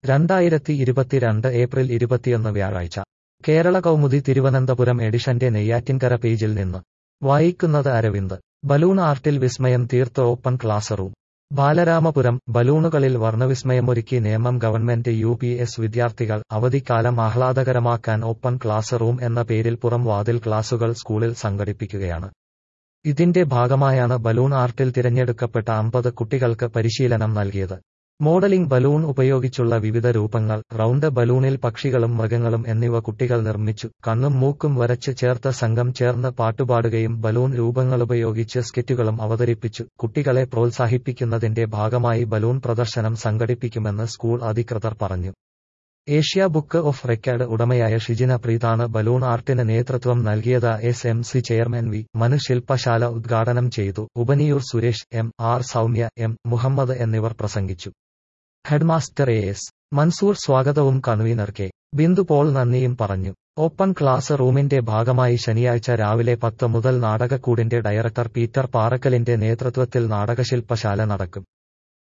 രണ്ടായിരത്തി ഇരുപത്തിരണ്ട് ഏപ്രിൽ ഇരുപത്തിയൊന്ന് വ്യാഴാഴ്ച കേരള കൗമുദി തിരുവനന്തപുരം എഡിഷന്റെ നെയ്യാറ്റിൻകര പേജിൽ നിന്ന് വായിക്കുന്നത് അരവിന്ദ് ബലൂൺ ആർട്ടിൽ വിസ്മയം തീർത്ത് ഓപ്പൺ ക്ലാസ് റൂം ബാലരാമപുരം ബലൂണുകളിൽ വർണ്ണവിസ്മയമൊരുക്കി Nemam government U P S വിദ്യാർത്ഥികൾ അവധിക്കാലം ആഹ്ലാദകരമാക്കാൻ ഓപ്പൺ ക്ലാസ് റൂം എന്ന പേരിൽ പുറം വാതിൽ ക്ലാസുകൾ സ്കൂളിൽ സംഘടിപ്പിക്കുകയാണ് ഇതിന്റെ ഭാഗമായാണ് ബലൂൺ ആർട്ടിൽ തിരഞ്ഞെടുക്കപ്പെട്ട അമ്പത് കുട്ടികൾക്ക് പരിശീലനം നൽകിയത് മോഡലിംഗ് ബലൂൺ ഉപയോഗിച്ചുള്ള വിവിധ രൂപങ്ങൾ റൗണ്ട് ബലൂണിൽ പക്ഷികളും മൃഗങ്ങളും എന്നിവ കുട്ടികൾ നിർമ്മിച്ചു കണ്ണും മൂക്കും വരച്ച് ചേർത്ത സംഘം ചേർന്ന് പാട്ടുപാടുകയും ബലൂൺ രൂപങ്ങളുപയോഗിച്ച് സ്കിറ്റുകളും അവതരിപ്പിച്ചു കുട്ടികളെ പ്രോത്സാഹിപ്പിക്കുന്നതിന്റെ ഭാഗമായി ബലൂൺ പ്രദർശനം സംഘടിപ്പിക്കുമെന്ന് സ്കൂൾ അധികൃതർ പറഞ്ഞു ഏഷ്യ ബുക്ക് ഓഫ് റെക്കോർഡ് ഉടമയായ ഷിജിന പ്രീതാണ് ബലൂൺ ആർട്ടിന് നേതൃത്വം നൽകിയത് S M C chairman V Manu ശില്പശാല ഉദ്ഘാടനം ചെയ്തു Upaniyoor Suresh M R Soumya M Muhammad എന്നിവർ പ്രസംഗിച്ചു ഹെഡ്മാസ്റ്റർ എ എസ് മൻസൂർ സ്വാഗതവും കൺവീനർ കെ ബിന്ദു പോൾ നന്ദിയും പറഞ്ഞു ഓപ്പൺ ക്ലാസ് റൂമിന്റെ ഭാഗമായി ശനിയാഴ്ച രാവിലെ പത്ത് മുതൽ നാടകക്കൂടിന്റെ ഡയറക്ടർ പീറ്റർ പാറക്കലിന്റെ നേതൃത്വത്തിൽ നാടകശില്പശാല നടക്കും